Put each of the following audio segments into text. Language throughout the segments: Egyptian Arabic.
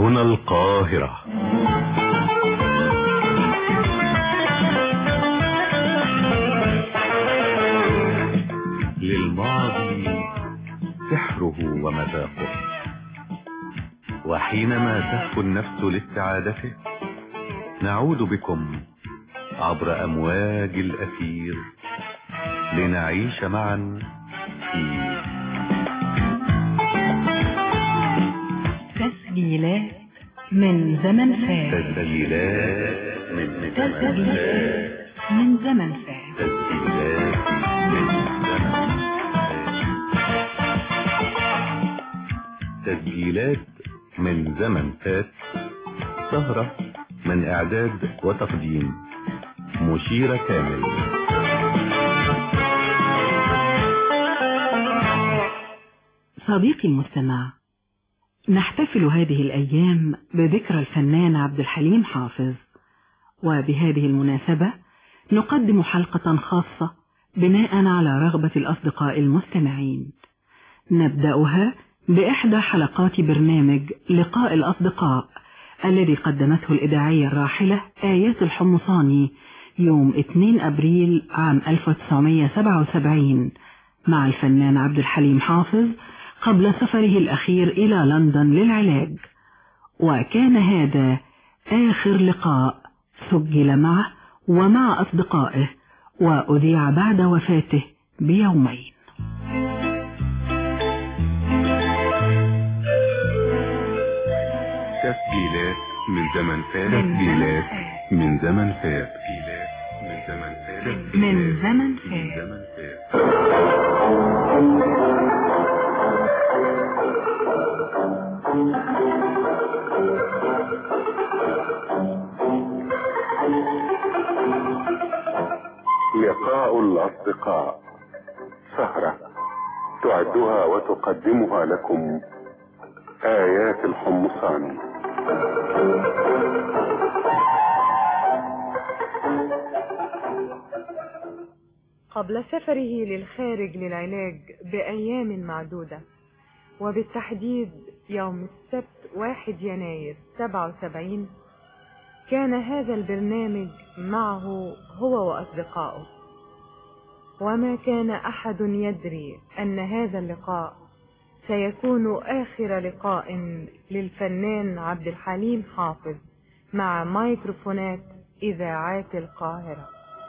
هنا القاهرة للماضي سحره ومذاقه وحينما تهفو النفس لاستعادته نعود بكم عبر أمواج الأثير لنعيش معا في تسجيلات من زمن فات تسجيلات من زمن تسجيلات من زمن فات تسجيلات من زمن تسجيلات من زمن فات سهرة من إعداد وتقديم مشيرة كامل صديقي المستمع نحتفل هذه الأيام بذكرى الفنان عبد الحليم حافظ وبهذه المناسبة نقدم حلقة خاصة بناء على رغبة الأصدقاء المستمعين نبدأها بإحدى حلقات برنامج لقاء الأصدقاء الذي قدمته الإذاعية الراحلة آيات الحمصاني يوم 2 أبريل عام 1977 مع الفنان عبد الحليم حافظ قبل سفره الأخير إلى لندن للعلاج وكان هذا آخر لقاء سجل معه ومع أصدقائه وأذيع بعد وفاته بيومين تسجيلات من زمن فات تسجيلات من زمن فات تسجيلات من زمن فات من زمن من فات زمن فات لقاء الأصدقاء سهرة تعدها وتقدمها لكم آيات الحمصاني قبل سفره للخارج للعلاج بأيام معدودة وبالتحديد يوم السبت 1 يناير 77 كان هذا البرنامج معه هو وأصدقائه وما كان أحد يدري أن هذا اللقاء سيكون آخر لقاء للفنان عبد الحليم حافظ مع ميكروفونات إذاعات القاهرة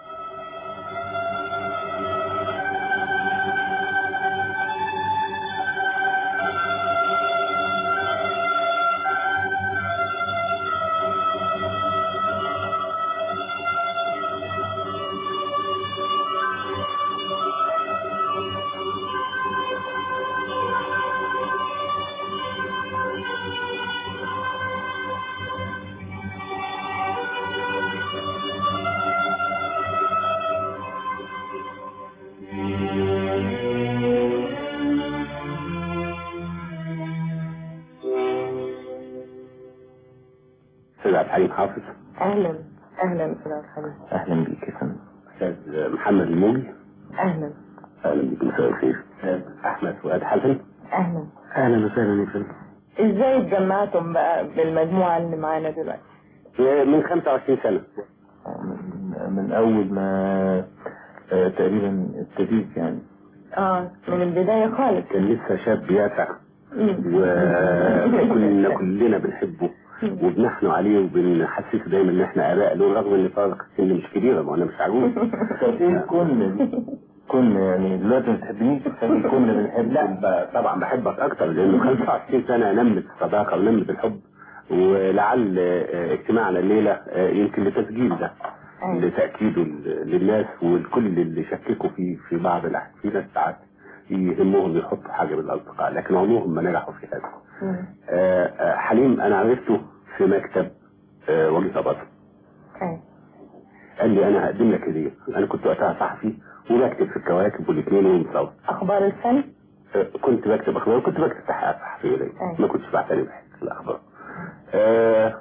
أستاذ عبد الحليم حافظ اهلا اهلا استاذ عبد الحليم أهلا بك يا فندم أستاذ محمد الموجي اهلا أهلا بك مساء الخير أستاذ أحمد فؤاد حسن اهلا أهلا وسهلا يا فندم ازاي اتجمعتم بقى بالمجموعه اللي معانا دلوقتي من 25 سنة من اول ما آه، تقريبا ابتديت يعني اه من البدايه خالص كان لسه شاب يافع مم. وكنا كلنا بنحبه وبنحنوا عليه وبنحسسه دايما ان احنا اباء له رغم ان فارق السن مش كبيره ما انا مش عجوز طب ايه كنا دي؟ كنا يعني دلوقتي ما تحبنيش لكن كنا بنحب لا ب- طبعا بحبك اكتر لانه 25 سنه نمت الصداقه ونمت الحب ولعل آه، اجتماعنا الليله آه، يمكن لتسجيل ده أيوة. لتاكيده ل- للناس والكل اللي شككوا فيه في بعض الاحيان في ناس ساعات يهمهم يحطوا حاجه بالاصدقاء لكن عمرهم ما نجحوا في هذا مم. آه، آه، حليم انا عرفته في مكتب آه، وجيه بطل أيوة. قال لي انا هقدم لك هديه انا كنت وقتها صحفي وبكتب في الكواكب والاثنين يوم سوا اخبار الفن آه، كنت بكتب اخبار وكنت بكتب تحقيقات صحفيه ليا أيوة. ما كنتش بعتني بحته الاخبار آه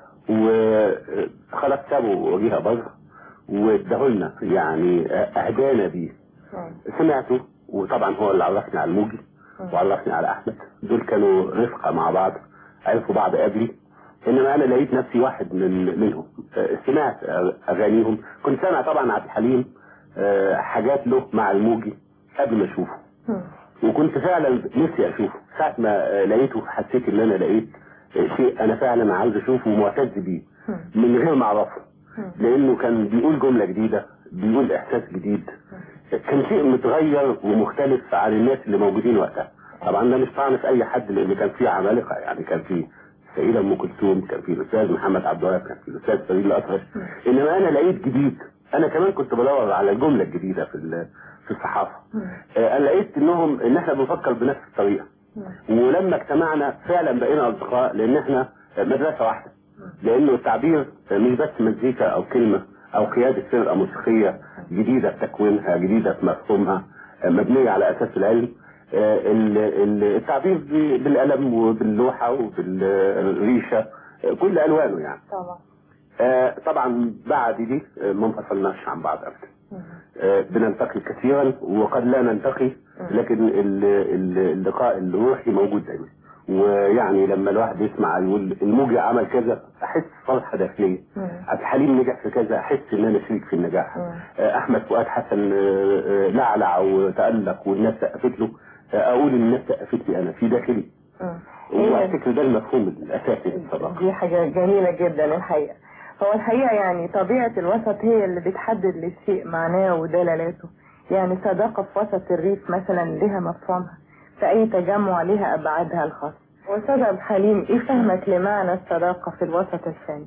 وخلاص سابوا وجيها بره واداهولنا يعني آه، اهدانا بيه مم. سمعته وطبعا هو اللي عرفني على الموجي وعرفني على احمد دول كانوا رفقه مع بعض عرفوا بعض قبلي انما انا لقيت نفسي واحد من منهم آه، سمعت اغانيهم كنت سامع طبعا عبد الحليم آه، حاجات له مع الموجي قبل ما اشوفه وكنت فعلا نفسي اشوفه ساعة ما آه، لقيته حسيت ان انا لقيت آه، شيء انا فعلا عاوز اشوفه ومعتز بيه من غير ما اعرفه لانه كان بيقول جملة جديدة بيقول احساس جديد كان شيء متغير ومختلف عن الناس اللي موجودين وقتها طبعا ده مش طعن في اي حد لان كان في عمالقه يعني كان في السيده ام كلثوم كان في الاستاذ محمد عبد الوهاب كان في الاستاذ فريد الاطرش انما انا لقيت جديد انا كمان كنت بدور على الجمله الجديده في ال- في الصحافه آه، انا لقيت انهم ان احنا بنفكر بنفس الطريقه ولما اجتمعنا فعلا بقينا اصدقاء لان احنا مدرسه واحده لانه التعبير مش بس مزيكا او كلمه او قياده فرقه موسيقيه جديده في تكوينها جديده في مفهومها آه، مبنيه على اساس العلم آه، ال- ال- التعبير ب- بالقلم وباللوحه وبالريشه آه، كل الوانه يعني طبعا آه، طبعا بعد دي آه، ما انفصلناش عن بعض ابدا آه، بنلتقي كثيرا وقد لا نلتقي لكن ال- ال- اللقاء الروحي موجود دايما ويعني لما الواحد يسمع يقول الموجي عمل كذا احس فرحه داخليه عبد الحليم نجح في كذا احس ان انا شريك في النجاح آه، احمد فؤاد حسن آه، آه، لعلع وتالق والناس سقفت له آه، اقول ان الناس سقفت لي انا في داخلي وافتكر ده المفهوم الاساسي للصداقه دي حاجة جميلة جدا الحقيقة هو الحقيقة يعني طبيعة الوسط هي اللي بتحدد للشيء معناه ودلالته يعني صداقة في وسط الريف مثلا لها مفهومها في أي تجمع لها أبعادها الخاصة وأستاذ عبد الحليم إيه فهمك لمعنى الصداقة في الوسط الفني؟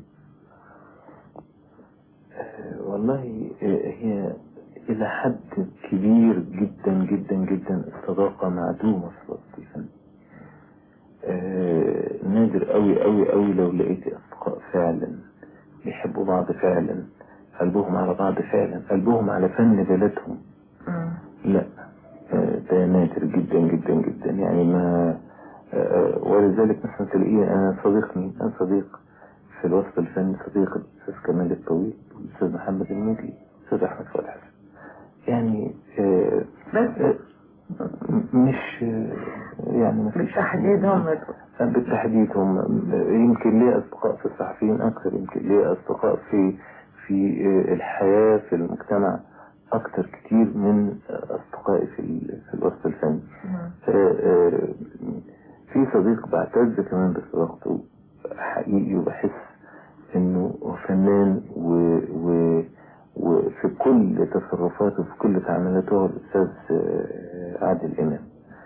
آه، والله آه، هي إلى حد كبير جدا جدا جدا الصداقة معدومة في الوسط الفني آه، نادر قوي قوي قوي لو لقيت أصدقاء فعلا بيحبوا بعض فعلا قلبهم على بعض فعلا قلبهم على فن بلدهم لا آه، ده نادر جدا جدا جدا يعني ما آه، ولذلك مثلا تلاقيه انا صديق مين انا صديق في الوسط الفني صديق الاستاذ كمال الطويل والاستاذ محمد الموجي الاستاذ احمد فؤاد حسن يعني آه، بس آه، م- مش آه، يعني ما فيش بالتحديد هم بالتحديد هم يمكن لي أصدقاء في الصحفيين أكثر يمكن لي أصدقاء في في الحياة في المجتمع أكثر كتير من أصدقائي في ال- في الوسط الفني آه، آه، في صديق بعتز كمان بصداقته حقيقي وبحس إنه فنان و, و وفي كل تصرفاته في كل تعاملاته هو الأستاذ آه، عادل إمام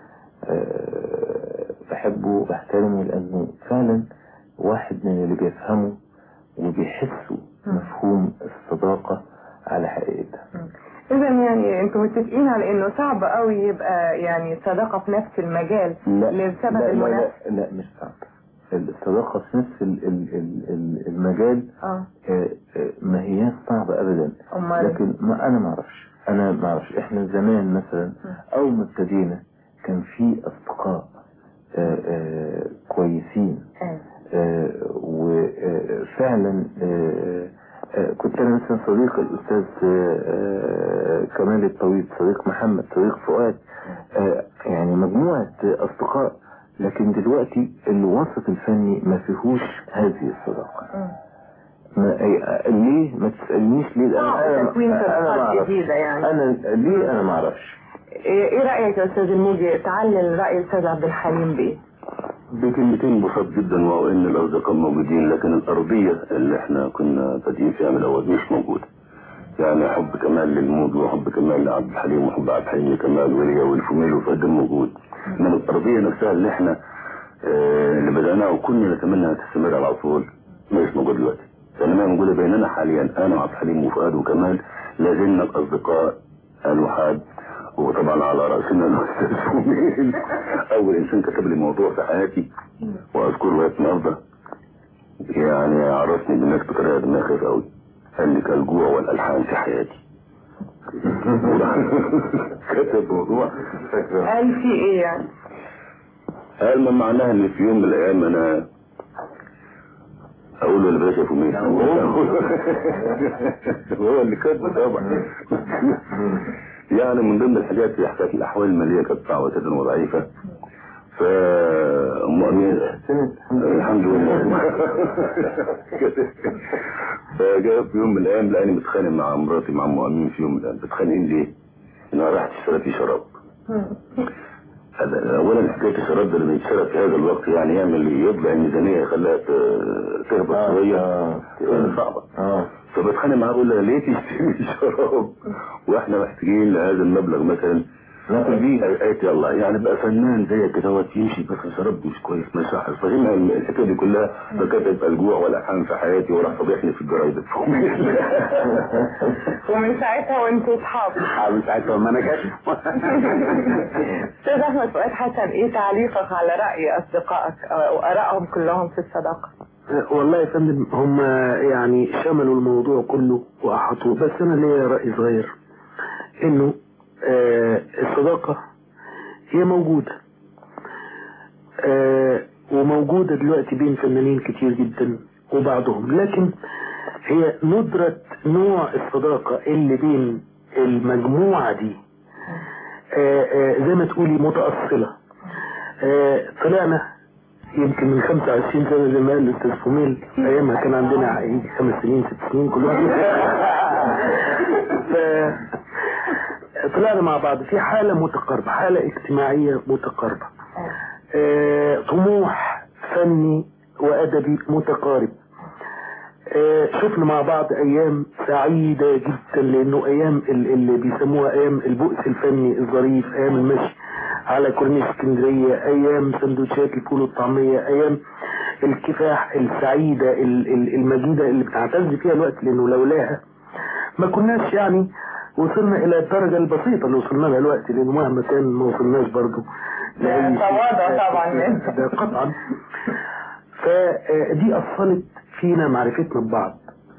آه، بحبه بحترمه لأنه فعلا واحد من اللي بيفهموا وبيحسوا مفهوم الصداقة على حقيقتها إذا يعني أنتم متفقين على إنه صعب قوي يبقى يعني صداقة في نفس المجال لسبب لا, لا, المنافسة لا, لا مش صعب الصداقة في نفس ال- ال- ال- ال- المجال اه آه، آه، ما هي صعبة أبدا أمال لكن ما أنا ما أعرفش أنا ما أعرفش إحنا زمان مثلا أول ما ابتدينا كان في أصدقاء آه، آه، كويسين آه. آه، وفعلا آه، آه، كنت انا مثلا صديق الاستاذ آه، آه، كمال الطويل صديق محمد صديق فؤاد آه، يعني مجموعة اصدقاء لكن دلوقتي الوسط الفني ما فيهوش هذه الصداقة ما أي- ليه ما تسألنيش ليه صعب أنا- تكوين أنا ما صداقات أعرفش. جديدة يعني. انا ليه انا ما اعرفش ايه إيه رأيك يا استاذ الموجي تعلل رأي الاستاذ عبد الحليم بايه؟ بكلمتين بسيط جدا وهو ان الاصدقاء موجودين لكن الارضيه اللي احنا كنا بادئين فيها من الاول مش موجوده. يعني حب كمال للموج وحب كمال لعبد الحليم وحب عبد الحليم لكمال وليا والفوميل وفؤاد موجود. انما الارضيه نفسها اللي احنا آه، اللي بدأناها وكنا نتمنى انها تستمر على طول مش موجود دلوقتي. فانما موجوده بيننا حاليا انا وعبد الحليم وفؤاد وكمال لازلنا الاصدقاء الوحاد وطبعا على رأسنا الأستاذ فوميل أول إنسان كتب لي موضوع في حياتي وأذكره لغاية النهاردة يعني عرفني بالناس بطريقة دماغ خفيفة أوي قال لي كالجوع والألحان في حياتي كتب موضوع فاكره قال في ايه يعني؟ قال ما معناها ان في يوم من الايام انا اقول له اللي بلاش يا فوميل هو اللي كاتبه طبعا يعني من ضمن الحاجات هي حكايه الاحوال الماليه كانت صعبه جدا وضعيفه ف ام امين الحمد لله فجاء في يوم من الايام لقاني متخانق مع مراتي مع ام امين في يوم من الايام بتخانقين ليه؟ انها راحت اشترت لي شراب هذا اولا حكايه الشراب ده اللي بيتشرب في هذا الوقت يعني يعمل يطلع الميزانيه يخليها ت- تهبط آه، شويه آه. يعني صعبه اه فبتخانق معاه بقول لها ليه تشتري شراب واحنا محتاجين لهذا المبلغ مثلا ناكل بيه قالت يلا يعني بقى فنان زي كده هو يمشي بس الشراب مش كويس ما يصحش فهمها الحكايه دي كلها فكتب الجوع والالحان في حياتي وراح فضحني في الجرايد ومن ساعتها وانتوا اصحاب من ساعتها ما انا جاش استاذ احمد فؤاد حسن ايه تعليقك على راي اصدقائك او ارائهم كلهم في الصداقه والله يا فندم هم يعني شملوا الموضوع كله واحاطوه بس انا ليا راي صغير انه آه الصداقه هي موجوده آه وموجوده دلوقتي بين فنانين كتير جدا وبعضهم لكن هي ندرة نوع الصداقة اللي بين المجموعة دي آه آه زي ما تقولي متأصلة آه طلعنا يمكن من 25 سنة زي ما قال الأستاذ فوميل أيامها كان عندنا يجي خمس سنين ست سنين كل واحد ف طلعنا مع بعض في حالة متقاربة حالة اجتماعية متقاربة آه، طموح فني وأدبي متقارب آه، شفنا مع بعض أيام سعيدة جدا لأنه أيام ال- اللي بيسموها أيام البؤس الفني الظريف أيام المشي على كورنيش اسكندرية أيام سندوتشات الفول والطعمية أيام الكفاح السعيدة ال- ال- المجيدة اللي بنعتز فيها الوقت لأنه لولاها ما كناش يعني وصلنا إلى الدرجة البسيطة اللي وصلنا لها الوقت لأنه مهما كان ما وصلناش برضه لأي شيء. تواضع طبعا منك. ده قطعا فدي أصلت فينا معرفتنا ببعض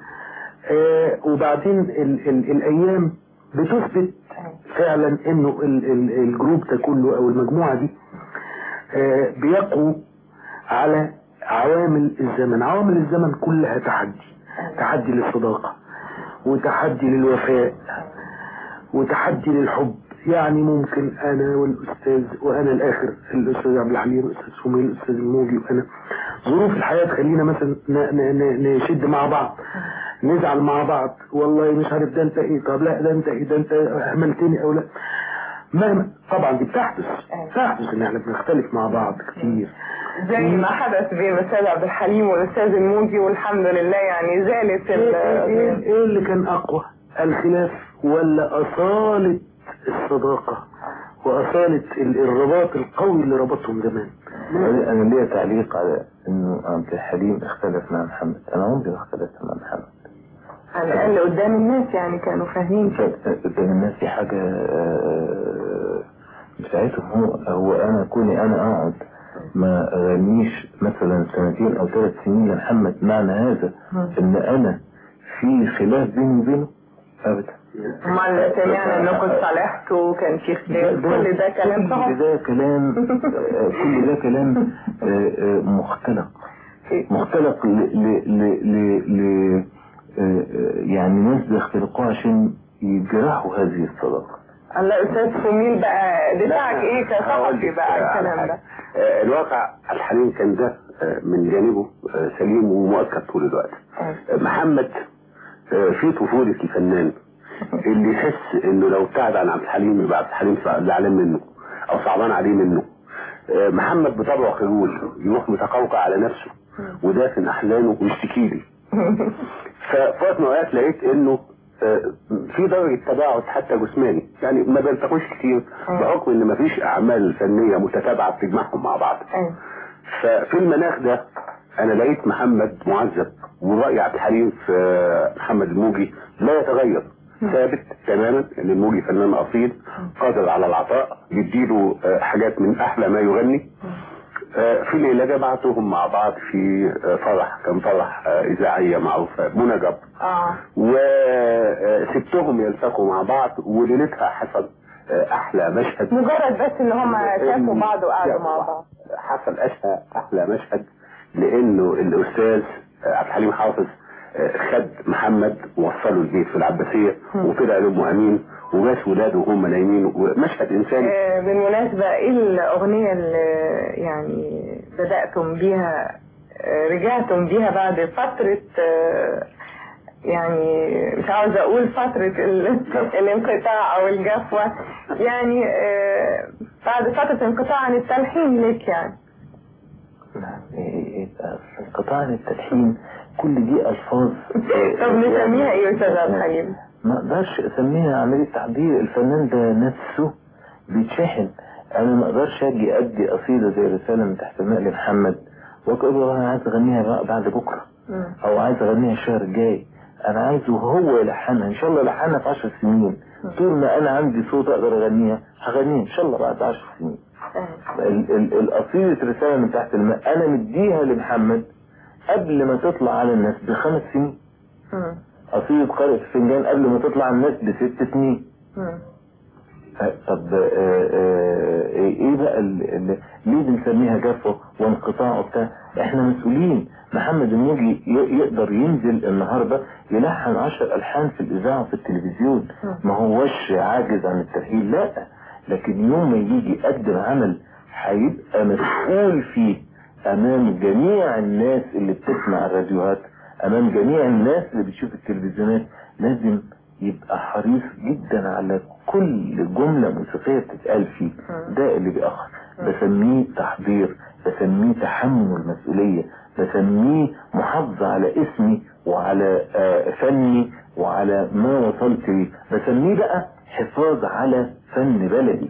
آه، وبعدين ال ال الأيام بتثبت فعلا انه ال ال الجروب ده كله او المجموعة دي آه، بيقوا على عوامل الزمن عوامل الزمن كلها تحدي تحدي للصداقة وتحدي للوفاء وتحدي للحب يعني ممكن انا والاستاذ وانا الاخر الاستاذ عبد الحليم الاستاذ سمير الاستاذ الموجي وانا ظروف الحياه تخلينا مثلا ن- ن- ن- نشد مع بعض نزعل مع بعض والله مش عارف ده انت ايه طب لا ده انت ايه ده انت اهملتني او لا مهما طبعا دي بتحدث بتحدث ان احنا بنختلف مع بعض كتير زي ما حدث بين الاستاذ عبد الحليم والاستاذ الموجي والحمد لله يعني زالت ايه, ايه, ايه, ال ايه اللي كان اقوى الخلاف ولا اصالة الصداقة واصالة ال- الرباط القوي اللي ربطهم زمان انا أنا ليا تعليق على انه عبد الحليم اختلف مع محمد انا عمري ما اختلفت مع محمد على الاقل قدام الناس يعني كانوا فاهمين كده قدام الناس دي حاجة آه، بتاعتهم هو هو انا كوني انا اقعد ما اغنيش مثلا سنتين او ثلاث سنين لمحمد معنى هذا ان انا في خلاف بيني وبينه ابدا امال سمعنا انكم اتصالحتوا وكان في خلاف كل ده كلام كل صحيح ده كلام آه، كل ده كلام آه، آه، مختلق مختلق ل ل ل ل ل آه، آه، يعني ناس بيختلقوه عشان يجرحوا هذه الصداقة الله استاذ فميل بقى دفاعك ايه هقول كصحفي لك بقى على الكلام حاجة. ده آه، الواقع الحليم كان ده آه، من جانبه آه، سليم ومؤكد طول الوقت آه. آه، محمد آه، في طفولة الفنان اللي يحس انه لو ابتعد عن عبد الحليم يبقى عبد الحليم زعلان منه او صعبان عليه منه آه، محمد بطبعه خجول يروح متقوقع على نفسه ودافن احزانه ويشتكي لي ففي وقت من الاوقات لقيت انه آه، في درجة تباعد حتى جسماني يعني ما بيلتقوش كتير بحكم ان مفيش اعمال فنية متتابعة بتجمعهم مع بعض أيوة. ففي المناخ ده انا لقيت محمد معذب ورأي عبد الحليم في آه، محمد الموجي لا يتغير ثابت تماما ان الموجي فنان اصيل قادر على العطاء يديله آه، حاجات من احلى ما يغني آه، في ليلة جمعتهم مع بعض في آه، فرح كان فرح آه، إذاعية معروفة منى جبر اه وسبتهم يلتقوا مع بعض وليلتها حصل آه، أحلى مشهد مجرد بس ان هم شافوا بعض وقعدوا مع بعض حصل أشهى أحلى مشهد لأنه الأستاذ آه، عبد الحليم حافظ آه، خد محمد ووصله البيت في العباسيه وطلع لام امين وباس ولاده وهم نايمين ومشهد انساني آه، بالمناسبة ايه الأغنية اللي يعني بدأتم بيها آه، رجعتم بيها بعد فترة آه، يعني مش عاوزة أقول فترة ال- الانقطاع أو الجفوة يعني آه، بعد فترة انقطاع عن التلحين لك يعني نعم إيه- إيه- انقطاع عن التلحين كل دي الفاظ طب نسميها ايه يا أستاذ عبد الحليم؟ ما اقدرش اسميها عمليه تحضير الفنان ده نفسه بيتشحن انا ما اقدرش اجي ادي قصيده زي رساله من تحت الماء لمحمد واقول له انا عايز اغنيها بقى بعد بكره مم. او عايز اغنيها الشهر الجاي انا عايزه هو يلحنها ان شاء الله يلحنها في 10 سنين طول ما انا عندي صوت اقدر اغنيها هغنيها ان شاء الله بعد 10 سنين آه. ال- ال- القصيدة رسالة من تحت الماء أنا مديها لمحمد قبل ما تطلع على الناس بخمس سنين مم. قصيدة قارئ الفنجان قبل ما تطلع على الناس بست سنين مم. ف- طب آه، آه، ايه بقى ال- ال- ليه بنسميها جفوة وانقطاع وبتاع احنا مسؤولين محمد النوجي ي- يقدر ينزل النهارده يلحن عشر الحان في الاذاعه وفي التلفزيون ما هوش عاجز عن التسجيل لا لكن يوم ما يجي يقدم عمل هيبقى مسؤول فيه امام جميع الناس اللي بتسمع الراديوهات امام جميع الناس اللي بتشوف التلفزيونات لازم يبقى حريص جدا على كل جملة موسيقية بتتقال فيه ده اللي بيأخر بسميه تحضير بسميه تحمل المسؤولية بسميه محافظة على اسمي وعلى آه، فني وعلى ما وصلت ليه بسميه بقى حفاظ على فن بلدي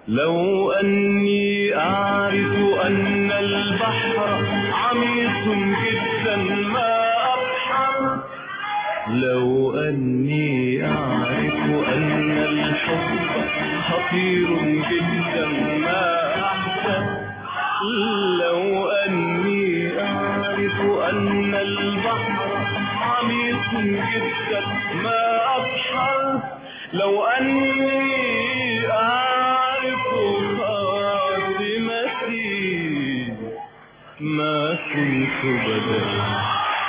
لو أني أعرف أن البحر عميق جدا ما أبحر لو أني أعرف أن الحب خطير جدا ما أحسن لو أني أعرف أن البحر عميق جدا ما أبحر لو أني أعرف خاتمتي ما كنت بدأ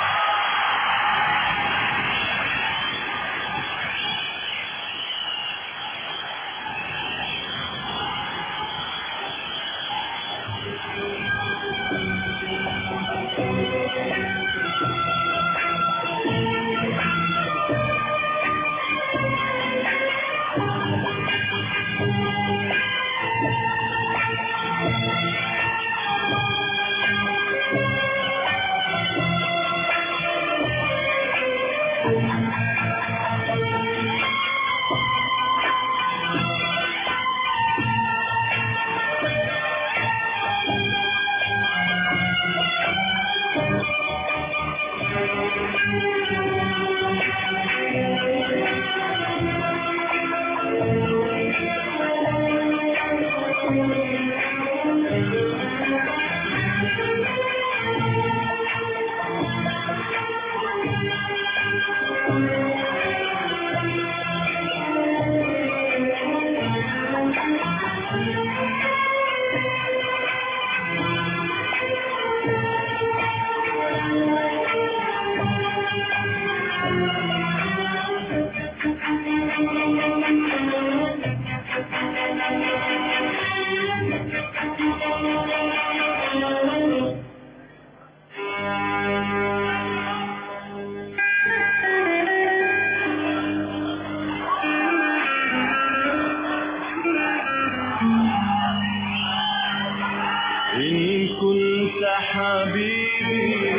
إن كنت حبيبي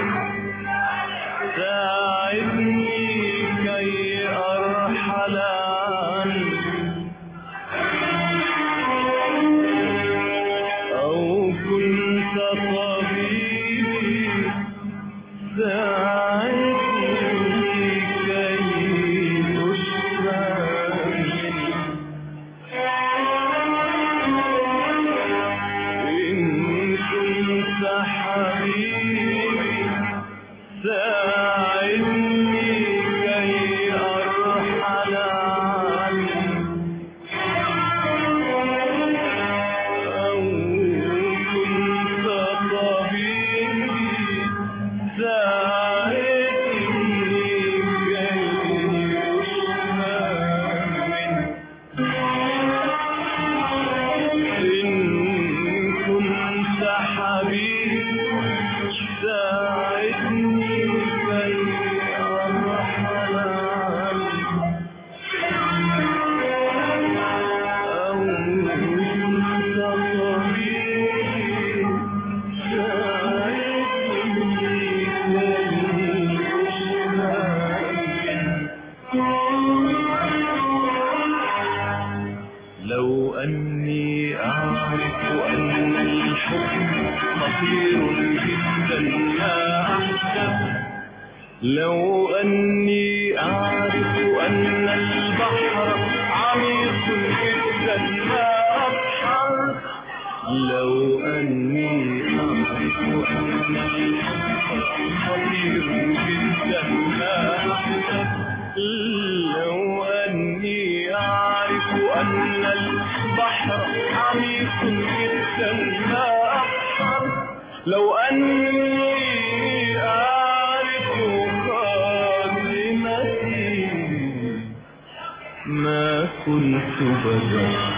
ساعدني كي أرحل عنك أو كنت طبيبي ساعدني كي أشفى منك إن كنت حبيبي ساعدني كي أرحل عنك أو كنت طبيبي ساعدني كي أشفى منك إن كنت حبيبي ساعدني كي أرحل عنك أو كنت طبيبي ساعدني كي أشفى لو أني أعرف أن الحب خطير جدا ما أحسب لو أني أعرف أن البحر عميق جدا ما أبحر لو أني أعرف أن الحب خطير جدا ما أحسب لو أني أعرف أن البحر عميق جدا ما أبحر لو أني أعرف خاتمتي ما كنت بدأ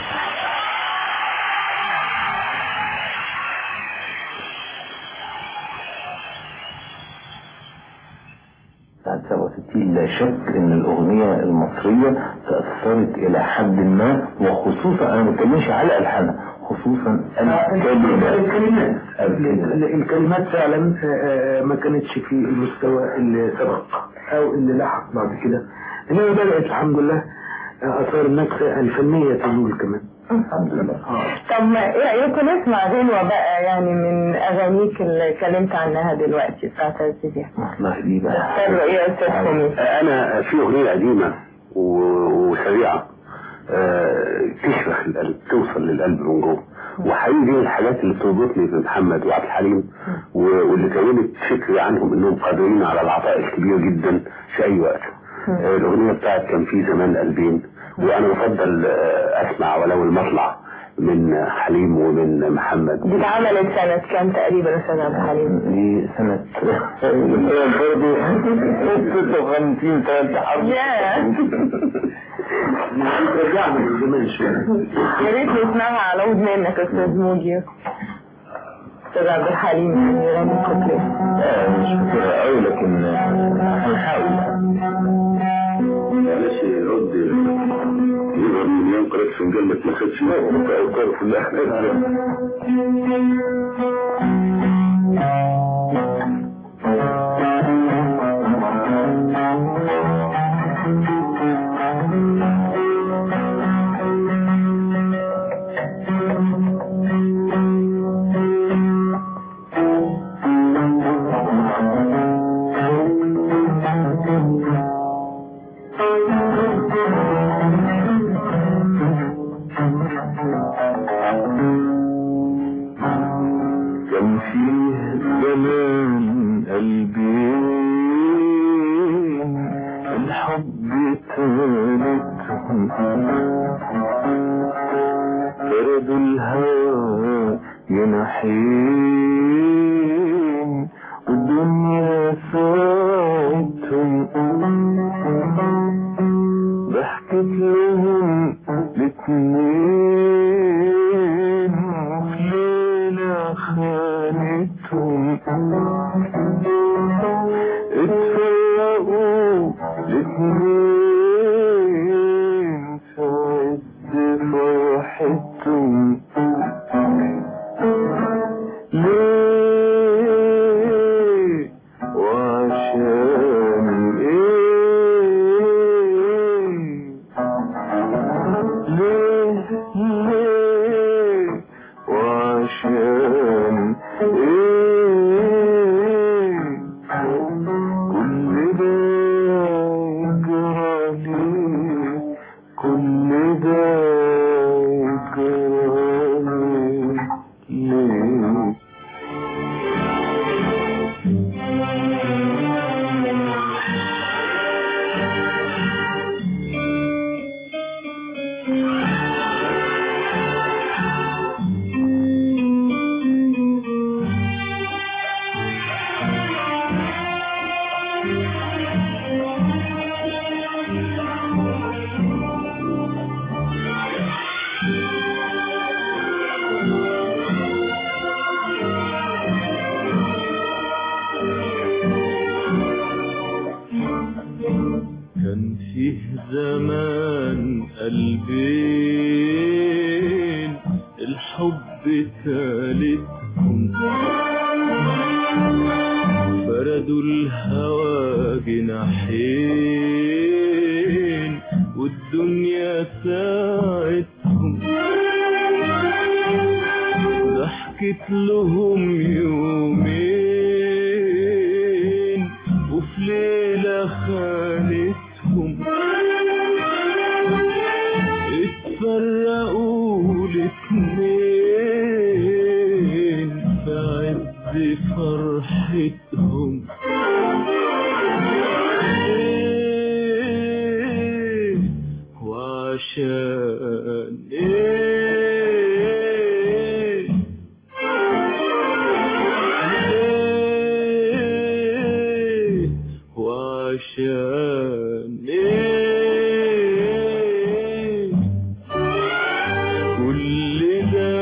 بعد 67 لا شك ان الاغنية المصرية تأثرت الى حد ما وخصوصا انا ما بتكلمش على الحانها خصوصا الكلمات الكلمات الكلمات. الكلمات فعلا آه، آه، ما كانتش في المستوى اللي سبق او اللي لحق بعد كده انما بدأت الحمد لله آه، اثار النكسة الفنية تزول كمان الحمد لله طب ما ايه رايكم نسمع غنوه بقى يعني من اغانيك اللي اتكلمت عنها دلوقتي بتاعت السيدي والله دي بقى اختاروا ايه يا استاذ حميد انا في اغنيه قديمه و- وسريعه آه، تشرح القلب توصل للقلب من جوه وحقيقي دي من الحاجات اللي بتربطني بمحمد وعبد الحليم و- واللي كونت فكري عنهم انهم قادرين على العطاء الكبير جدا في اي وقت آه، الاغنيه بتاعت كان في زمان قلبين وانا بفضل آه، اسمع ولو المطلع من حليم ومن محمد دي اتعملت سنه كام تقريبا يا استاذ عبد الحليم دي سنة برضه 56 ثالثة حرب ياه رجعنا من زمان شوية يا ريت نسمعها على ود منك يا استاذ موجي استاذ عبد الحليم يعني يغني كوبليه آه، مش فاكرها قوي لكن آه، هنحاول معلش رد يظهر مليون قرأت فنجان ما اتمسكش أفكار في الآخر كان فيه زمان قلبين الحب تالتهم فردوا الهوى جناحين والدنيا ساعتهم ضحكت لهم الاتنين وفي ليلة خانتهم اتفرقوا الاتنين في عز فرحتهم ليه وعشان ايه ليه ليه وعشان ايه كل ده يجرى ليه كل ده يجرى ليه كان فيه زمان قلبين الحب ثالثهم فردوا الهوى جناحين والدنيا ساعتهم ضحكت لهم يومين وفي ليلة خانتهم اتفرقوا الاتنين في عز فرحتهم ايه وعشان ايه ايه وعشان ايه كل ده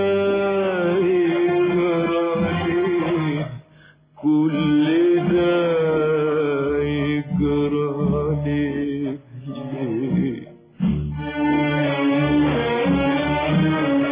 يجرى ليه كل ده يجرى ليه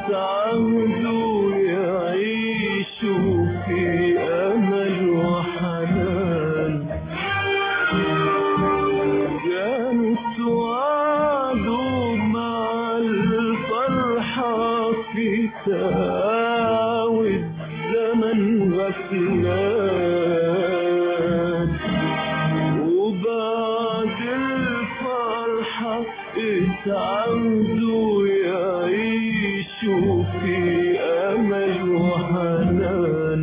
يتعودوا يعيشوا في أمل وحنان كانوا توعدوا مع الفرحة في تعاود زمن غفلان وبعد الفرحة اتعودوا يعيشوا في أمل وحنان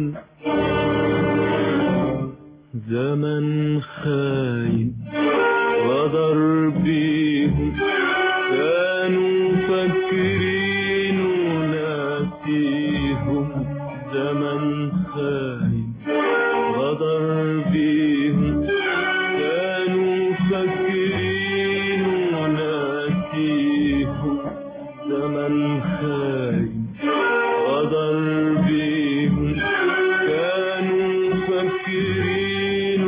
زمن خاين غدر بيهم كانوا فاكرين وناسيهم زمن خاين غدر بيهم كانوا فاكرين وناسيهم زمن خاين غدر بيهم كانوا فاكرين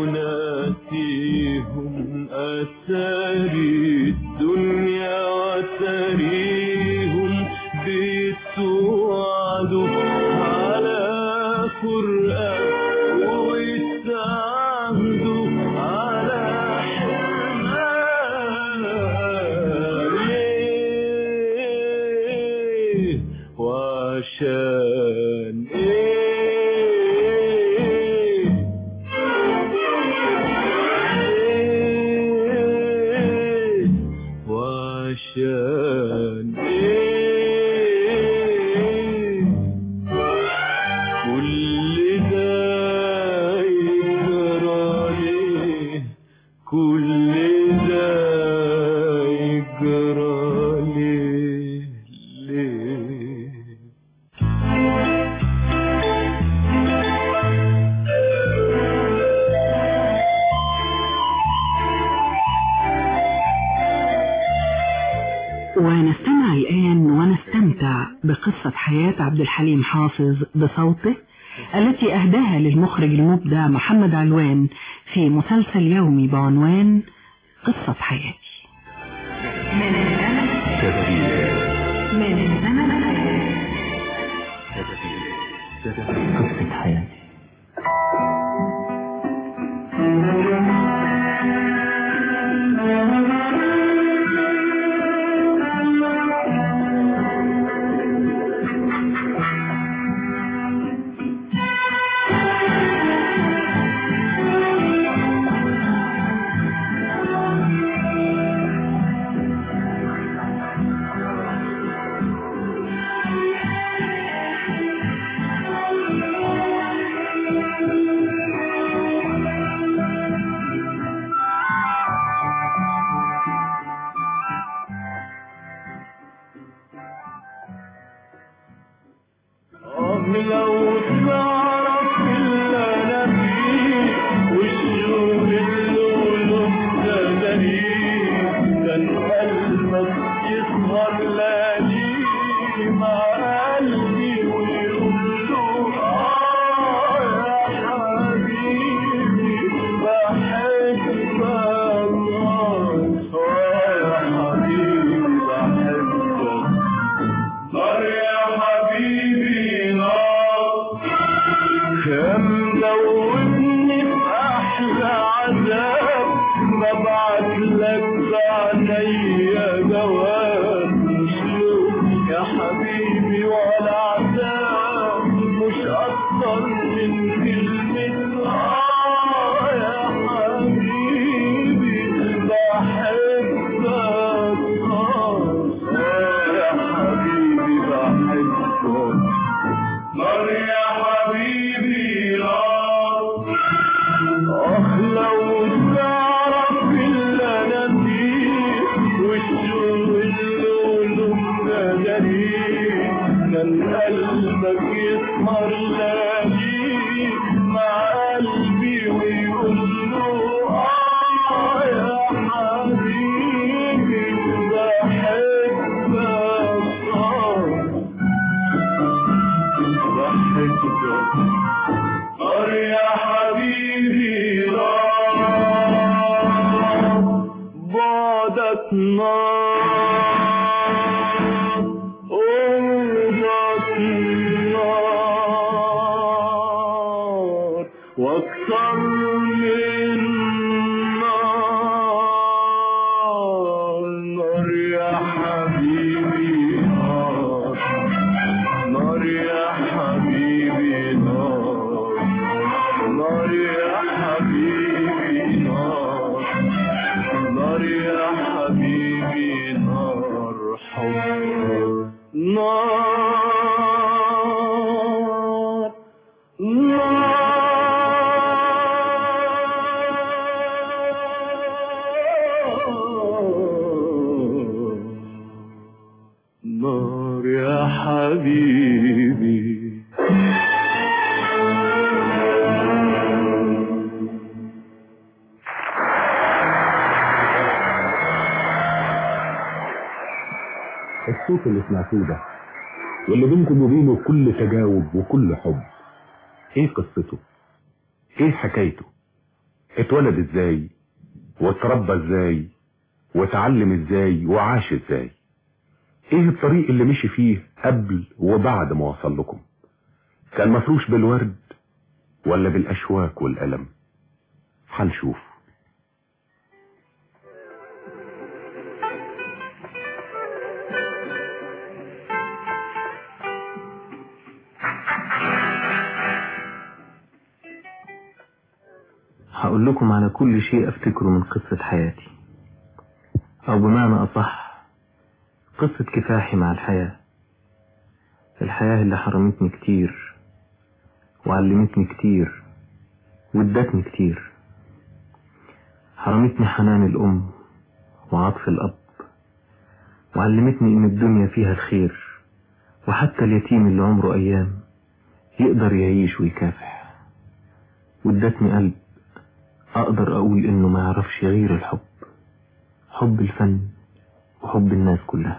وناسيهم أتاري الدنيا وتريهم بيتوعدوا على قرآن ويستعهدوا على حرمان ليه وعشان ايه ايه وعشان ايه كل ده يجرى ليه كل ده يجرى ليه ليه ونستمع الآن ونستمتع بقصة حياة عبد الحليم حافظ بصوته التي أهداها للمخرج المبدع محمد علوان في مسلسل يومي بعنوان قصة حياتي من الزمن تسجيلات من الزمن قصة حياتي آه لو تعرف اللي أنا فيه والشوق اللي ابتدى ليه كان قلبك يسهر ليالي مع قلبي ويقول له آه يا حبيبي بحبك آه يا حبيبي بحبك نار يا حبيبي نار كم دوبني في احلى عذاب ببعت لك بعينيا جواب مش لوم يا حبيبي ولا عذاب مش اكتر من كلمة آه يا حبيبي بحبك آه يا حبيبي بحبك نار يا حبيبي نار آه لو تعرف اللي أنا فيه والشوق اللي جري كان قلبك يسهر ليالي مع قلبي ويقول له آه يا حبيبي بحبك آه بحبك نار يا حبيبي نار بعدك نار قول حبيبي نار نار يا حبيبي نار نار يا حبيبي نار نار يا حبيبي نار حب نار نار نار يا حبيبي الصوت اللي سمعتوه ده واللي بينكم وبينه كل تجاوب وكل حب ايه قصته ايه حكايته اتولد ازاي واتربى ازاي واتعلم ازاي وعاش ازاي ايه الطريق اللي مشي فيه قبل وبعد ما وصل لكم كان مفروش بالورد ولا بالاشواك والالم هنشوف هقول لكم على كل شيء افتكره من قصة حياتي او بمعنى اصح قصة كفاحي مع الحياة الحياة اللي حرمتني كتير وعلمتني كتير وادتني كتير حرمتني حنان الام وعطف الاب وعلمتني ان الدنيا فيها الخير وحتى اليتيم اللي عمره ايام يقدر يعيش ويكافح وادتني قلب أقدر أقول إنه ما يعرفش غير الحب حب الفن وحب الناس كلها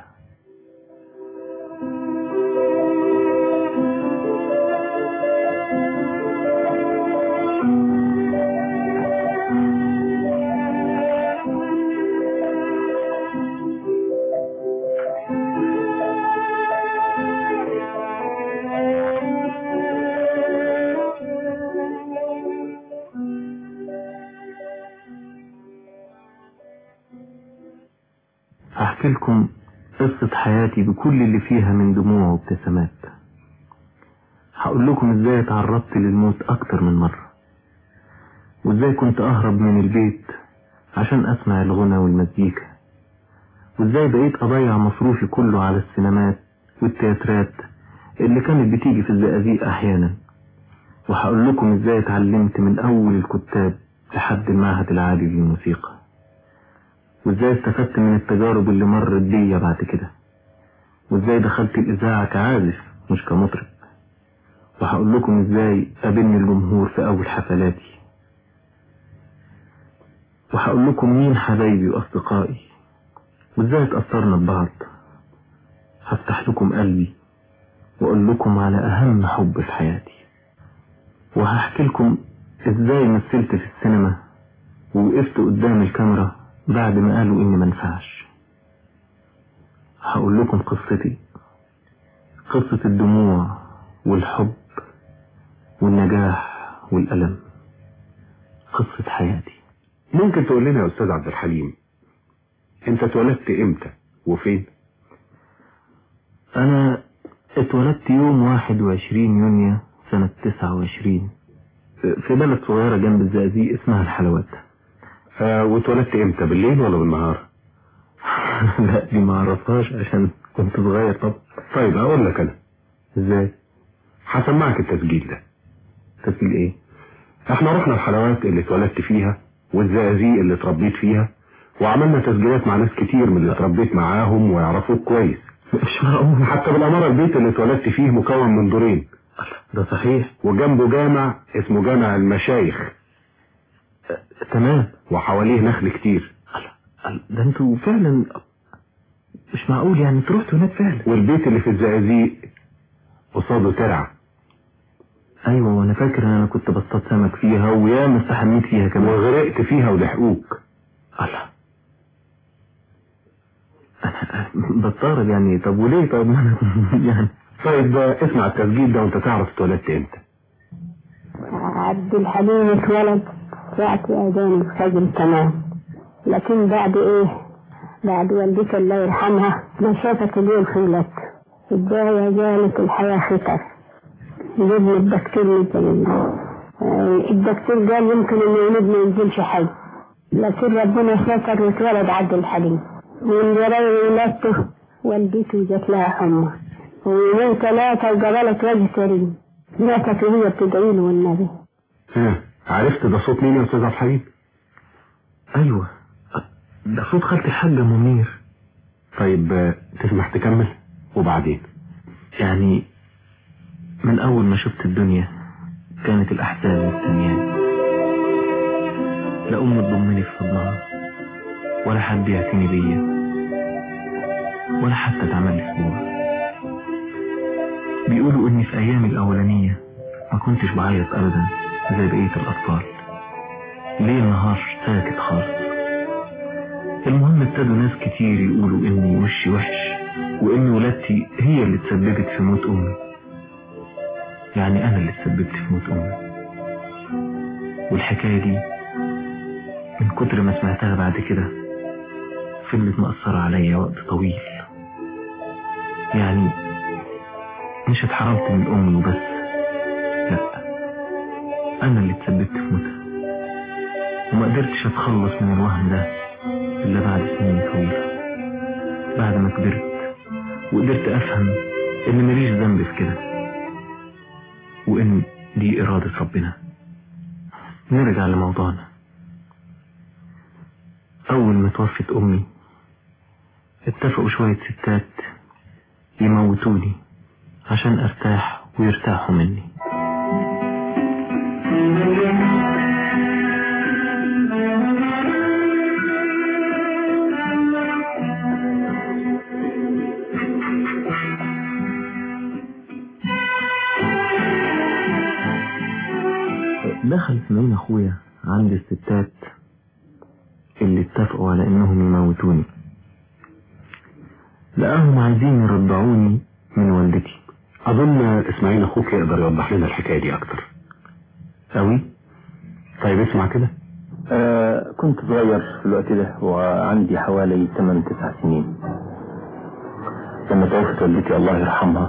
هحكي لكم قصة حياتي بكل اللي فيها من دموع وابتسامات هقول لكم ازاي اتعرضت للموت اكتر من مرة وازاي كنت اهرب من البيت عشان اسمع الغنى والمزيكا وازاي بقيت اضيع مصروفي كله على السينمات والتياترات اللي كانت بتيجي في الزقازيق احيانا وهقول لكم ازاي اتعلمت من اول الكتاب لحد المعهد العالي للموسيقى وازاي استفدت من التجارب اللي مرت بيا بعد كده وازاي دخلت الاذاعه كعازف مش كمطرب وهقول لكم ازاي قابلني الجمهور في اول حفلاتي وهقول لكم مين حبايبي واصدقائي وازاي اتاثرنا ببعض هفتح لكم قلبي واقول لكم على اهم حب في حياتي وهحكي لكم ازاي مثلت في السينما ووقفت قدام الكاميرا بعد ما قالوا اني منفعش هقول لكم قصتي قصة الدموع والحب والنجاح والألم قصة حياتي ممكن تقول لنا يا استاذ عبد الحليم انت اتولدت امتى وفين أنا اتولدت يوم واحد وعشرين يونيو سنة تسعة وعشرين في بلد صغيرة جنب الزقازيق اسمها الحلوات آه واتولدت امتى بالليل ولا بالنهار لا دي ما اعرفهاش عشان كنت صغير طب طيب اقول لك انا ازاي هسمعك التسجيل ده تسجيل ايه احنا رحنا الحلوات اللي اتولدت فيها والزقازيق اللي اتربيت فيها وعملنا تسجيلات مع ناس كتير من اللي اتربيت معاهم ويعرفوك كويس مش معقول حتى بالاماره البيت اللي اتولدت فيه مكون من دورين ده صحيح وجنبه جامع اسمه جامع المشايخ تمام وحواليه نخل كتير ده انتوا فعلا مش معقول يعني انتوا رحتوا هناك فعلا والبيت اللي في الزقازيق قصاده ترعه ايوه وانا فاكر ان انا كنت بصطاد سمك فيها وياما استحميت فيها كمان وغرقت فيها ولحقوك الله انا بستغرب يعني طب وليه طب ما أنا يعني طيب اسمع التسجيل ده وانت تعرف اتولدت امتى عبد الحليم اتولد وقت اذان الفجر تمام لكن بعد ايه بعد والدتي الله يرحمها ما شافت اليوم خيلت الداية جالت الحياة خطر جبنا الدكتور مثل الدكتور قال يمكن انه الولد ما ينزلش حي لكن ربنا ستر واتولد عبد الحليم من وراء ولادته والدته جات لها حمى ويومين ثلاثة وقبلت وجه كريم ماتت وهي بتدعي له والنبي ها عرفت ده صوت مين يا استاذ عبد الحليم ايوه ده صوت خالتي الحاجة منير طيب آه، تسمح تكمل وبعدين يعني من اول ما شفت الدنيا كانت الاحزان مستنياني لا ام تضمني في حضنها ولا حد يعتني بيا ولا حتى تعمل لي اسبوع بيقولوا اني في ايامي الاولانية ما كنتش بعيط ابدا زي بقية الاطفال ليل نهار ساكت خالص المهم ابتدوا ناس كتير يقولوا اني وشي وحش وان ولادتي هي اللي تسببت في موت امي يعني انا اللي تسببت في موت امي والحكاية دي من كتر ما سمعتها بعد كده فضلت مأثرة عليا وقت طويل يعني مش اتحرمت من امي وبس لا انا اللي تسببت في موتها وما قدرتش اتخلص من الوهم ده الا بعد سنين طويلة بعد ما كبرت وقدرت افهم ان ماليش ذنب في كده وان دي ارادة ربنا نرجع لموضوعنا اول ما توفت امي اتفقوا شوية ستات يموتوني عشان ارتاح ويرتاحوا مني دخل اسماعيل اخويا عند الستات اللي اتفقوا على انهم يموتوني لقاهم عايزين يرضعوني من والدتي اظن اسماعيل اخوك يقدر يوضح لنا الحكايه دي اكتر قوي طيب اسمع كده آه كنت صغير في الوقت ده وعندي حوالي 8 9 سنين لما توفت والدتي الله يرحمها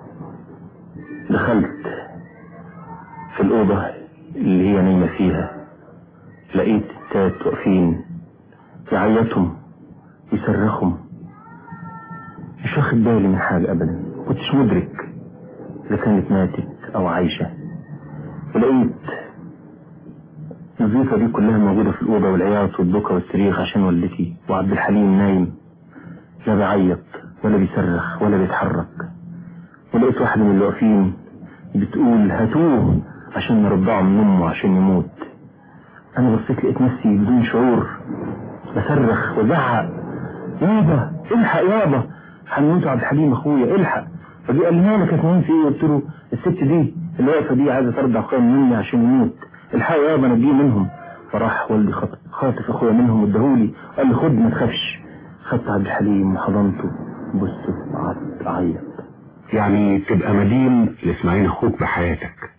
دخلت في الأوضة اللي هي نايمة فيها لقيت ستات واقفين يعيطهم يصرخهم مش واخد بالي من حاجة أبدا كنتش مدرك إذا كانت ماتت أو عايشة ولقيت الزيطة دي كلها موجودة في الأوضة والعياط والبكا والصريخ عشان والدتي وعبد الحليم نايم لا بيعيط ولا بيصرخ ولا بيتحرك ولقيت واحدة من اللي واقفين بتقول هاتوه عشان نرضعه من أمه عشان يموت أنا بصيت لقيت نفسي بدون شعور بصرخ وزعق يابا الحق يابا هنموت عبد الحليم أخويا الحق فدي قال لي مالك هتنام في إيه قلت له الست دي اللي واقفة دي عايزة ترضع أخويا من أمي عشان يموت الحق يابا نجيه منهم فراح والدي خط- خاطف أخويا منهم واداهولي قال لي خد ما تخافش خدت عبد الحليم وحضنته بص قعدت أعيط يعني تبقى مدين لاسماعيل اخوك بحياتك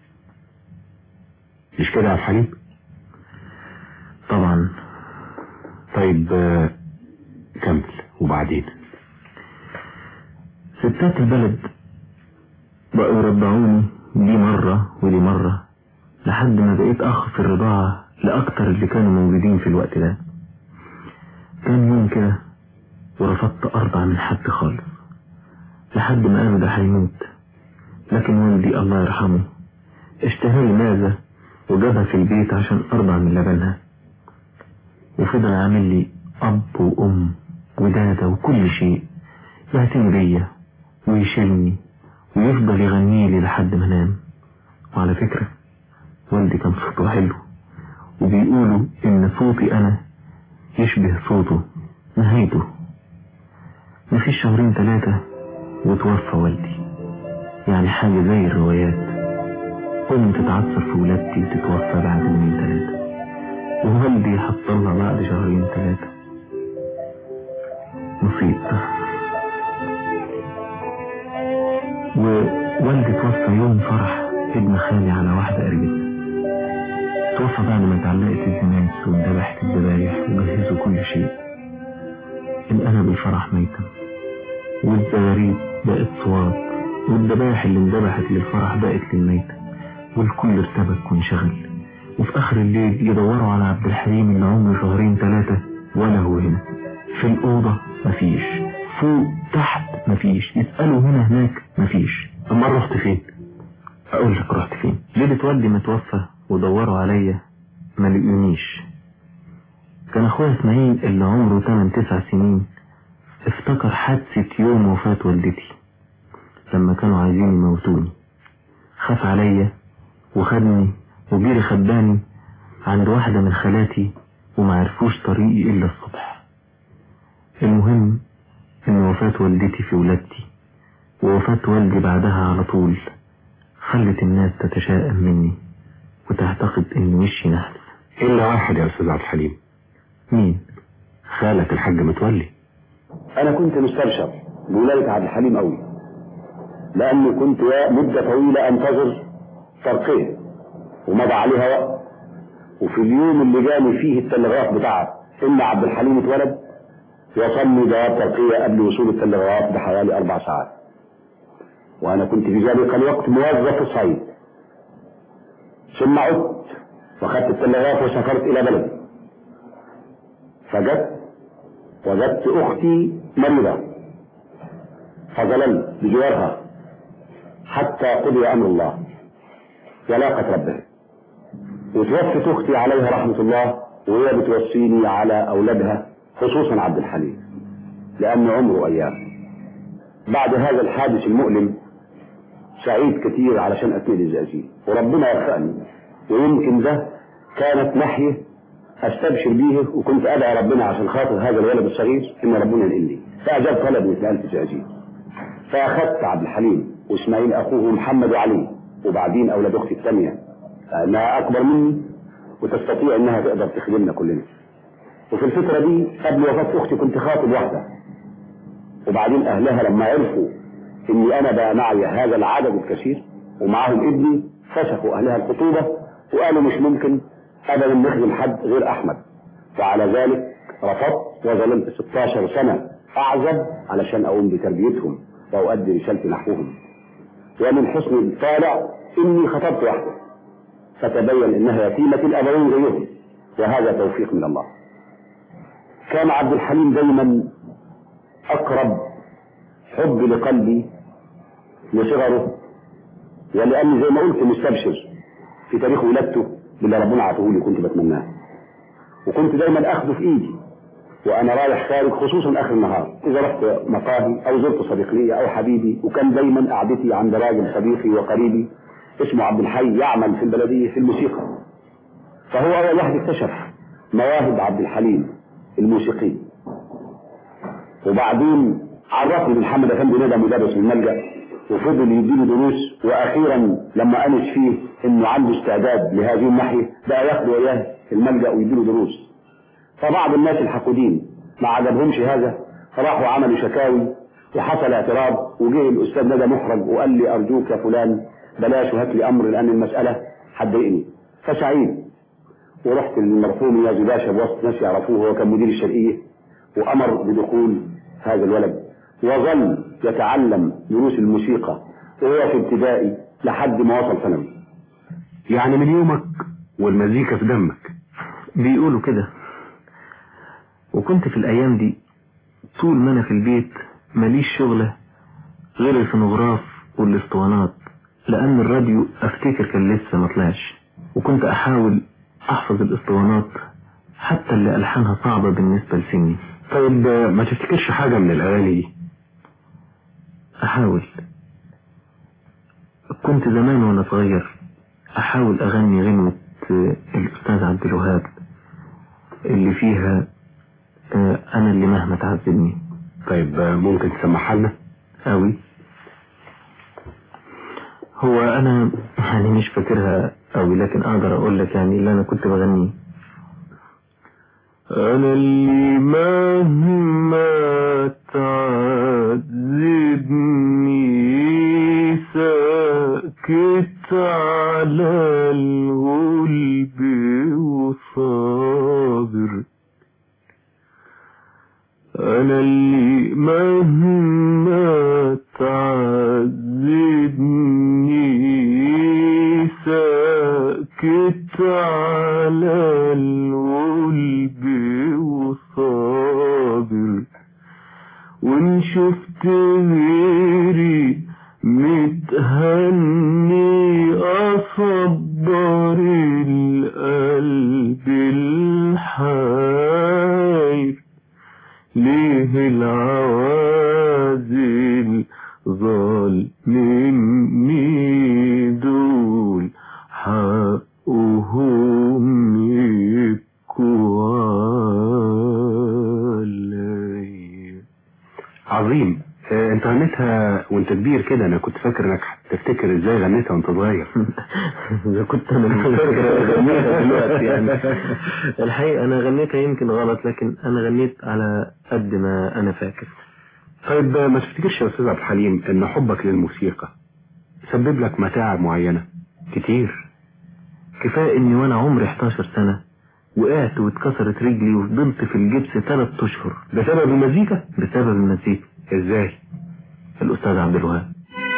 مش كده يا عبد الحليم طبعا طيب آه، كمل وبعدين ستات البلد بقوا يرضعوني دي مرة ودي مرة لحد ما بقيت أخ في الرضاعة لأكتر اللي كانوا موجودين في الوقت ده كان يوم كده ورفضت أرضع من حد خالص لحد ما قالوا ده هيموت لكن والدي الله يرحمه اشتهى لي مازة وجابها في البيت عشان أرضع من لبنها وفضل عامل لي أب وأم ودادة وكل شيء يعتني بيا ويشيلني ويفضل يغني لي لحد ما انام وعلى فكرة والدي كان صوته حلو وبيقولوا ان صوتي انا يشبه صوته نهايته مفيش شهرين ثلاثة وتوفى والدي يعني حاجة زي الروايات أم تتعثر في ولادتي وتتوفى بعد يومين ثلاثة ووالدي حصلها بعد شهرين ثلاثة نصيب ووالدي توفى يوم فرح ابن خالي على واحدة قريبتنا توفى بعد ما اتعلقت الزناد واتذبحت الذبايح وجهزوا كل شيء لكن أنا بالفرح ميتم والزغاريد بقت صواب والذبائح اللي انذبحت للفرح بقت للميتة والكل ارتبك وانشغل وفي آخر الليل يدوروا على عبد الحليم اللي عمره شهرين ثلاثة ولا هو هنا في الأوضة مفيش فوق تحت مفيش يسألوا هنا هناك مفيش أما رحت فين أقول لك رحت فين ليلة والدي متوفى ودوروا عليا ما لقونيش كان أخويا إسماعيل اللي عمره 8 9 سنين افتكر حادثة يوم وفاة والدتي لما كانوا عايزين يموتوني خاف عليا وخدني وجري خباني عند واحدة من خالاتي وما عرفوش طريقي إلا الصبح المهم إن وفاة والدتي في ولادتي ووفاة والدي بعدها على طول خلت الناس تتشائم مني وتعتقد إن وشي نحس إلا واحد يا أستاذ عبد الحليم مين؟ خالك الحاج متولي انا كنت مستبشر بولادة عبد الحليم قوي لاني كنت مدة طويلة انتظر ترقية ومضى عليها وقت وفي اليوم اللي جاني فيه التلغراف بتاع ان عبد الحليم اتولد وصلني جواب ترقية قبل وصول التلغراف بحوالي اربع ساعات وانا كنت في ذلك الوقت موظف في الصعيد ثم عدت واخدت التلغراف وسافرت الى بلدي فجت وجدت اختي مريضة فظللت بجوارها حتى قضي امر الله ولاقت ربها وتوفت اختي عليها رحمة الله وهي بتوصيني على اولادها خصوصا عبد الحليم لان عمره ايام بعد هذا الحادث المؤلم سعيد كتير علشان اتنقل الزقازيق وربنا وفقني ويمكن ده كانت ناحية استبشر بيه وكنت ادعي ربنا عشان خاطر هذا الولد الصغير ان ربنا ينقلني فاجاب طلبي اتنقلت الزقازيق فاخدت عبد الحليم واسماعيل اخوه محمد وعلي وبعدين اولاد اختي الثانيه لانها اكبر مني وتستطيع انها تقدر تخدمنا كلنا وفي الفتره دي قبل وفاه اختي كنت خاطب واحده وبعدين اهلها لما عرفوا اني انا بقى معي هذا العدد الكثير ومعاهم ابني فسخوا اهلها الخطوبه وقالوا مش ممكن ابدا نخدم حد غير احمد وعلى ذلك رفضت وظلمت 16 سنه اعزب علشان اقوم بتربيتهم واؤدي رسالتي نحوهم ومن حسن الطالع اني خطبت واحده فتبين انها يتيمه الابوين زيهم وهذا توفيق من الله كان عبد الحليم دايما اقرب حب لقلبي لصغره ولاني زي ما قلت مستبشر في تاريخ ولادته باللي ربنا عطوه لي كنت بتمناه وكنت دايما اخده في ايدي وانا رايح خارج خصوصا اخر النهار اذا رحت مقاهي او زرت صديق لي او حبيبي وكان دايما قعدتي عند راجل صديقي وقريبي اسمه عبد الحي يعمل في البلديه في الموسيقى فهو اول واحد اكتشف مواهب عبد الحليم الموسيقي وبعدين عرفني محمد افندي ندى مدرس من الملجا وفضل يديني دروس واخيرا لما انس فيه انه عنده استعداد لهذه الناحيه بقى ياخده وياه الملجا ويديله دروس فبعض الناس الحقودين ما عجبهمش هذا فراحوا عملوا شكاوي وحصل اعتراض وجه الاستاذ ندى محرج وقال لي ارجوك يا فلان بلاش وهات لي امر لان المساله هتضايقني فسعيد ورحت للمرحوم يازي باشا بوسط ناس يعرفوه هو كان مدير الشرقيه وامر بدخول هذا الولد وظل يتعلم دروس الموسيقى وهو في ابتدائي لحد ما وصل ثانوي يعني من يومك والمزيكا في دمك بيقولوا كده وكنت في الأيام دي طول ما أنا في البيت ماليش شغلة غير الفونوغراف والاسطوانات لأن الراديو أفتكر كان لسه ما طلعش وكنت أحاول أحفظ الاسطوانات حتى اللي ألحانها صعبة بالنسبة لسني طيب ما تفتكرش حاجة من الأغاني دي أحاول كنت زمان وأنا صغير أحاول أغني غنوة الأستاذ عبد الوهاب اللي فيها أنا اللي مهما تعذبني طيب ممكن تسمعها لنا أوي هو أنا يعني مش فاكرها أوي لكن أقدر أقول لك يعني اللي أنا كنت بغنيه أنا اللي مهما تعذبني ساكت على الغلب وصابر أنا غيري متهني أصبر القلب الحاير ليه العوازل ظالمني دول حقهم يبكوا عليا عظيم آه، انت غنيتها وانت كبير كده انا كنت فاكر انك هتفتكر ازاي غنيتها وانت صغير إذا كنت أنا مش فاكر أغنيها دلوقتي يعني الحقيقة أنا غنيتها يمكن غلط لكن أنا غنيت على قد ما أنا فاكر طيب آه، ما تفتكرش يا استاذ عبد الحليم ان حبك للموسيقى سبب لك متاعب معينة كتير كفاية إني وأنا عمري 11 سنة وقعت واتكسرت رجلي وفضلت في الجبس ثلاث أشهر بسبب المزيكا بسبب المزيكا ازاي الأستاذ عبد الوهاب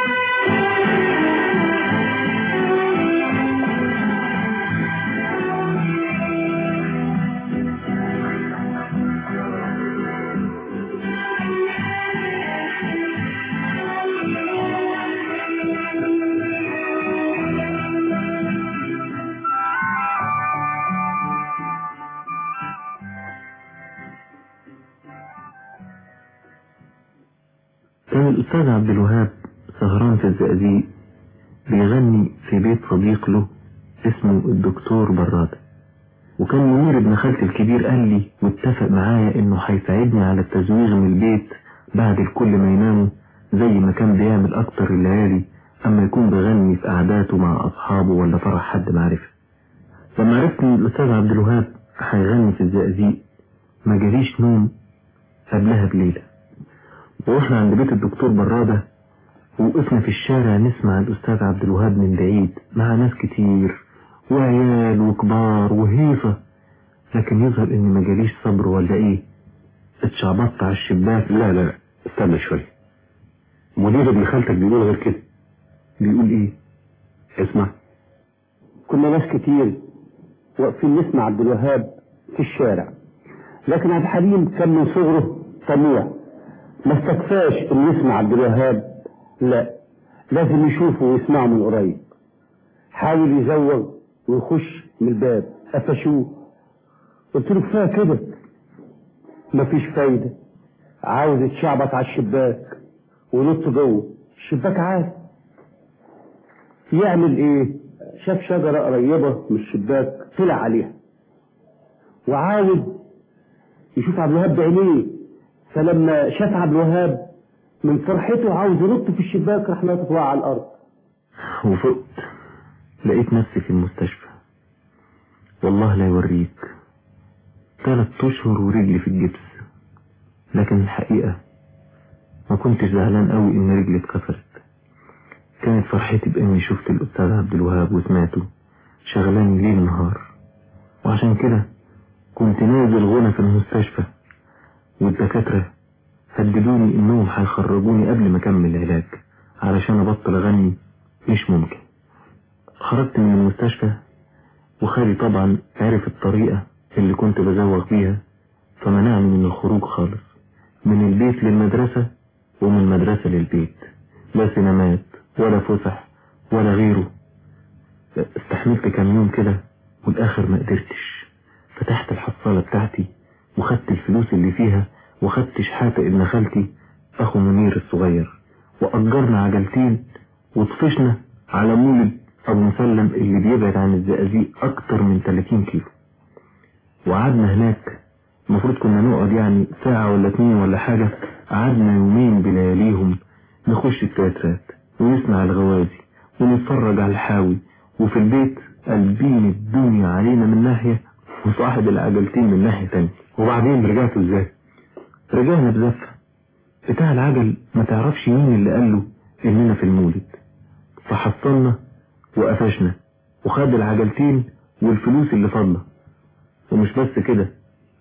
كان الأستاذ عبد الوهاب سهران في الزقازيق بيغني في بيت صديق له اسمه الدكتور برادة وكان منير ابن خالتي الكبير قال لي واتفق معايا انه هيساعدني على التزويغ من البيت بعد الكل ما يناموا زي ما كان بيعمل اكتر الليالي اما يكون بيغني في قعداته مع اصحابه ولا فرح حد معرفة لما عرفت ان الاستاذ عبد الوهاب هيغني في الزقازيق ما جاليش نوم قبلها بليلة ورحنا عند بيت الدكتور برادة ووقفنا في الشارع نسمع الأستاذ عبد الوهاب من بعيد مع ناس كتير وعيال وكبار وهيصة لكن يظهر إني ما جاليش صبر ولا إيه اتشعبطت على الشباك لا لا استنى شوية مدير ابن خالتك بيقول غير كده بيقول إيه اسمع كنا ناس كتير واقفين نسمع عبد الوهاب في الشارع لكن عبد الحليم كان من صغره طموح ما استكفاش انه يسمع عبد الوهاب لا لازم يشوفه ويسمعه من قريب حاول يزوغ ويخش من الباب قفشوه قلت له كفايه كده مفيش فايده عاوز يتشعبط على الشباك ونط جوه الشباك عالي يعمل ايه شاف شجرة قريبة من الشباك طلع عليها وعاوز يشوف عبد الوهاب بعينيه فلما شاف عبد الوهاب من فرحته عاوز ينط في الشباك راح ناطط وقع على الارض وفقت لقيت نفسي في المستشفى والله لا يوريك ثلاث اشهر ورجلي في الجبس لكن الحقيقة ما كنتش زعلان قوي ان رجلي اتكسرت كانت فرحتي باني شفت الاستاذ عبد الوهاب وسمعته شغلاني ليل نهار وعشان كده كنت نازل غنى في المستشفى والدكاترة هددوني انهم هيخرجوني قبل ما اكمل العلاج علشان ابطل اغني مش ممكن خرجت من المستشفى وخالي طبعا عرف الطريقة اللي كنت بزوغ بيها فمنعني من الخروج خالص من البيت للمدرسة ومن المدرسة للبيت لا سينمات ولا فسح ولا غيره استحملت كام يوم كده والاخر ما قدرتش فتحت الحصالة بتاعتي وخدت الفلوس اللي فيها وخدت شحاتة ابن خالتي اخو منير الصغير واجرنا عجلتين وطفشنا على مولد ابو مسلم اللي بيبعد عن الزقازيق اكتر من 30 كيلو وقعدنا هناك المفروض كنا نقعد يعني ساعة ولا اتنين ولا حاجة قعدنا يومين بلياليهم نخش التياترات ونسمع الغوازي ونتفرج على الحاوي وفي البيت قلبين الدنيا علينا من ناحية وصاحب العجلتين من ناحية تانية وبعدين رجعتوا ازاي رجعنا بزفة بتاع العجل ما تعرفش مين اللي قال له اننا في المولد فحصلنا وقفشنا وخد العجلتين والفلوس اللي فاضله ومش بس كده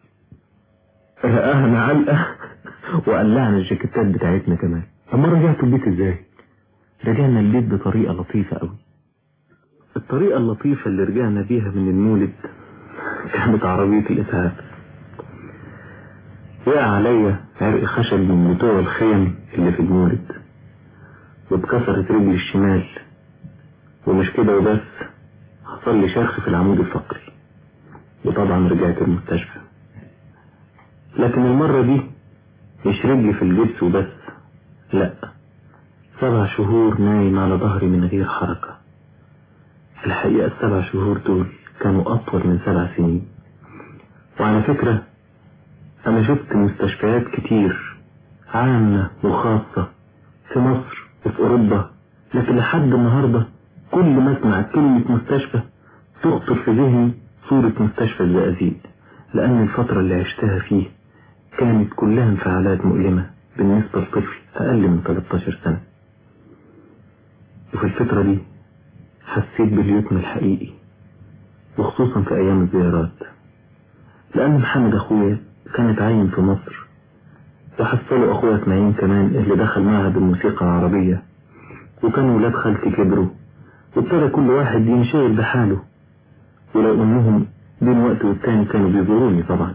رقاها علقة وقلعنا الجاكيتات بتاعتنا كمان اما رجعتوا البيت ازاي رجعنا البيت بطريقة لطيفة قوي الطريقة اللطيفة اللي رجعنا بيها من المولد كانت عربية الإسعاف وقع عليا عرق خشب من بتوع الخيم اللي في المولد واتكسرت رجلي الشمال ومش كده وبس حصل لي شرخ في العمود الفقري وطبعا رجعت المستشفى لكن المرة دي مش رجلي في الجبس وبس لا سبع شهور نايم على ظهري من غير حركة الحقيقة السبع شهور دول كانوا أطول من سبع سنين وعلى فكرة أنا شفت مستشفيات كتير عامة وخاصة في مصر وفي أوروبا لكن لحد النهاردة كل ما أسمع كلمة مستشفى تخطر في ذهني صورة مستشفى الزقازيق لأن الفترة اللي عشتها فيه كانت كلها انفعالات مؤلمة بالنسبة لطفل أقل من 13 سنة وفي الفترة دي حسيت باليتم الحقيقي وخصوصا في أيام الزيارات لأن محمد أخويا كان اتعين في مصر وحصلوا أخويا اسماعيل كمان اللي دخل معهد الموسيقى العربية وكانوا ولاد خالتي كبروا وابتدى كل واحد ينشغل بحاله ولو انهم بين وقت والتاني كانوا بيزوروني طبعا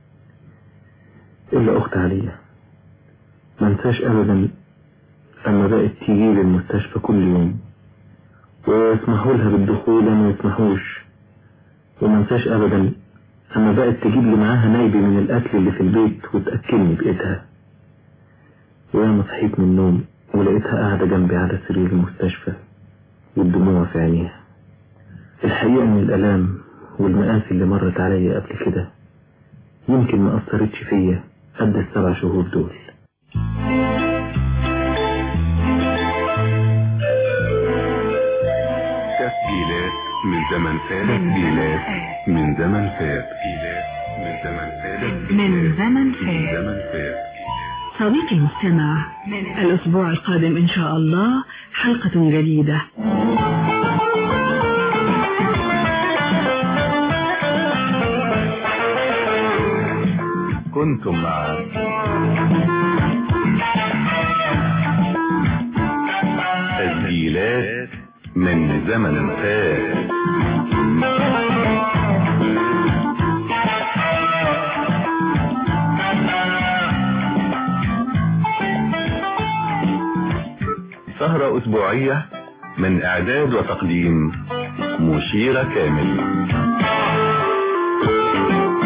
الا اخت عليا ما انساش ابدا لما بقت تيجي لي المستشفى كل يوم ويسمحوا لها بالدخول وما يسمحوش وما انساش ابدا لما بقت تجيب لي معاها نايبي من الاكل اللي في البيت وتاكلني بايدها وياما صحيت من النوم ولقيتها قاعدة جنبي على سرير المستشفى والدموع في عينيها الحقيقة ان الالام والمآسي اللي مرت عليا قبل كده يمكن ما أثرتش فيا قد السبع شهور دول تسجيلات من زمن فات تسجيلات من زمن فات تسجيلات من زمن فات من زمن من فات زمن فات صديقي المستمع الأسبوع القادم إن شاء الله حلقة جديدة كنتم مع تسجيلات من زمن فات سهرة أسبوعية من إعداد وتقديم مشيرة كامل